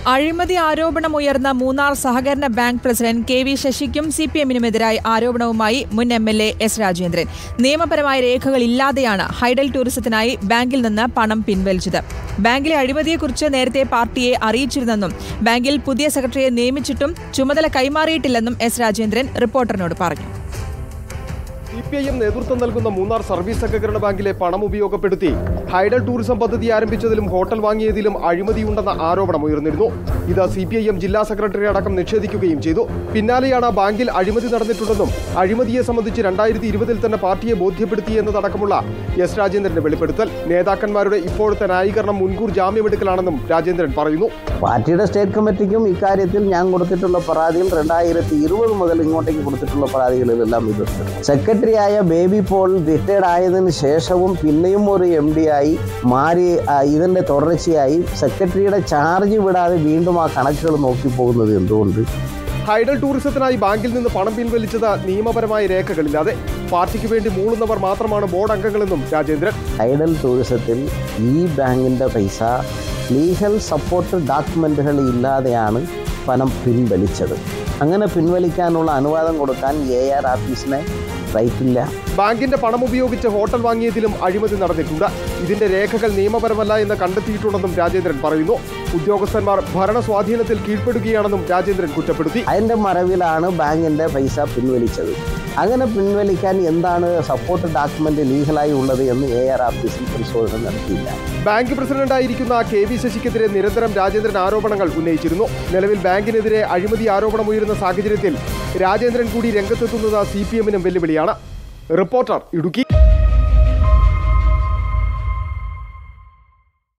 അഴിമതി ആരോപണമുയർന്ന മൂന്നാർ സഹകരണ ബാങ്ക് പ്രസിഡന്റ് കെ വി ശശിക്കും സി പി എമ്മിനുമെതിരായി ആരോപണവുമായി മുൻ M L A S Rajendran നിയമപരമായ രേഖകളില്ലാതെയാണ് ഹൈഡൽ ടൂറിസത്തിനായി ബാങ്കിൽ നിന്ന് പണം പിൻവലിച്ചത് ബാങ്കിലെ അഴിമതിയെക്കുറിച്ച് നേരത്തെ പാർട്ടിയെ അറിയിച്ചിരുന്നെന്നും ബാങ്കിൽ പുതിയ സെക്രട്ടറിയെ നിയമിച്ചിട്ടും ചുമതല കൈമാറിയിട്ടില്ലെന്നും എസ് രാജേന്ദ്രൻ റിപ്പോർട്ടറിനോട് പറഞ്ഞു സി പി ഐ എം നേതൃത്വം നൽകുന്ന മൂന്നാർ സർവീസ് സഹകരണ ബാങ്കിലെ പണം ഉപയോഗപ്പെടുത്തി ഹൈഡൽ ടൂറിസം പദ്ധതി ആരംഭിച്ചതിലും ഹോട്ടൽ വാങ്ങിയതിലും അഴിമതിയുണ്ടെന്ന ആരോപണം ഉയർന്നിരുന്നു ഇത് സി പി ഐ എം ജില്ലാ സെക്രട്ടറി അടക്കം നിഷേധിക്കുകയും ചെയ്തു പിന്നാലെയാണ് ബാങ്കിൽ അഴിമതി നടന്നിട്ടുണ്ടെന്നും അഴിമതിയെ സംബന്ധിച്ച് രണ്ടായിരത്തി ഇരുപതിൽ തന്നെ പാർട്ടിയെ ബോധ്യപ്പെടുത്തി എന്നതടക്കമുള്ള എസ് രാജേന്ദ്രന്റെ വെളിപ്പെടുത്തൽ നേതാക്കന്മാരുടെ ഇപ്പോഴത്തെ ന്യായീകരണം മുൻകൂർ ജാമ്യമെടുക്കലാണെന്നും രാജേന്ദ്രൻ പറയുന്നു പാർട്ടിയുടെ സ്റ്റേറ്റ് കമ്മിറ്റിക്കും ഇക്കാര്യത്തിൽ ഞാൻ കൊടുത്തിട്ടുള്ള പരാതിയിൽ രണ്ടായിരത്തി ഇരുപത് മുതൽ ഇങ്ങോട്ടേക്ക് കൊടുത്തിട്ടുള്ള പരാതികളിലെല്ലാം ഇതുണ്ട് സെക്രട്ടറിയായ ബേബി പോൾ റിട്ടയർഡ് ആയതിനു ശേഷവും പിന്നെയും ഒരു എം ഡി ആയി മാറി ആ, ഇതിൻ്റെ തുടർച്ചയായി സെക്രട്ടറിയുടെ ചാർജ് വിടാതെ വീണ്ടും ആ കണക്കുകൾ നോക്കി പോകുന്നത് എന്തുകൊണ്ട് ഹൈഡൽ ടൂറിസത്തിനായി ബാങ്കിൽ നിന്ന് പണം പിൻവലിച്ചത് നിയമപരമായ രേഖകളില്ലാതെ പാർട്ടിക്ക് വേണ്ടി മൂളുന്നവർ മാത്രമാണ് ബോർഡ് അംഗങ്ങളെന്നും രാജേന്ദ്രൻ ഐഡൽ ടൂറിസത്തിൽ ഈ ബാങ്കിൻ്റെ പൈസ ലീഗൽ സപ്പോർട്ട് ഡോക്യുമെൻറ്റുകൾ ഇല്ലാതെയാണ് പണം പിൻവലിച്ചത് അങ്ങനെ പിൻവലിക്കാനുള്ള അനുവാദം കൊടുക്കാൻ എ ആർ ഓഫീസിന് റൈറ്റില്ല ബാങ്കിന്റെ പണം ഉപയോഗിച്ച് ഹോട്ടൽ വാങ്ങിയതിലും അഴിമതി നടന്നിട്ടുണ്ട് ഇതിന്റെ രേഖകൾ നിയമപരമല്ല എന്ന് കണ്ടെത്തിയിട്ടുണ്ടെന്നും രാജേന്ദ്രൻ പറയുന്നു ഉദ്യോഗസ്ഥന്മാർ ഭരണ സ്വാധീനത്തിൽ കീഴ്പ്പെടുകയാണെന്നും രാജേന്ദ്രൻ കുറ്റപ്പെടുത്തി അതിൻ്റെ മറവിലാണ് ബാങ്കിൻ്റെ പൈസ പിൻവലിച്ചത് അങ്ങനെ പിൻവലിക്കാൻ എന്താണ് സപ്പോർട്ട് ഡോക്യുമെൻ്റ് ലീഗലായി ഉള്ളത് എന്ന് എ ആർ ഓഫീസിൽ പരിശോധന നടത്തിയില്ല ബാങ്ക് പ്രസിഡന്റായിരിക്കുന്ന കെ വി ശശിക്കെതിരെ നിരന്തരം രാജേന്ദ്രൻ ആരോപണങ്ങൾ ഉന്നയിച്ചിരുന്നു നിലവിൽ ബാങ്കിനെതിരെ അഴിമതി ആരോപണം ഉയരുന്ന സാഹചര്യത്തിൽ രാജേന്ദ്രൻ കൂടി രംഗത്തെത്തുന്നത് സി പി എമ്മിനും വെല്ലുവിളിയാണ് റിപ്പോർട്ടർ ഇടുക്കി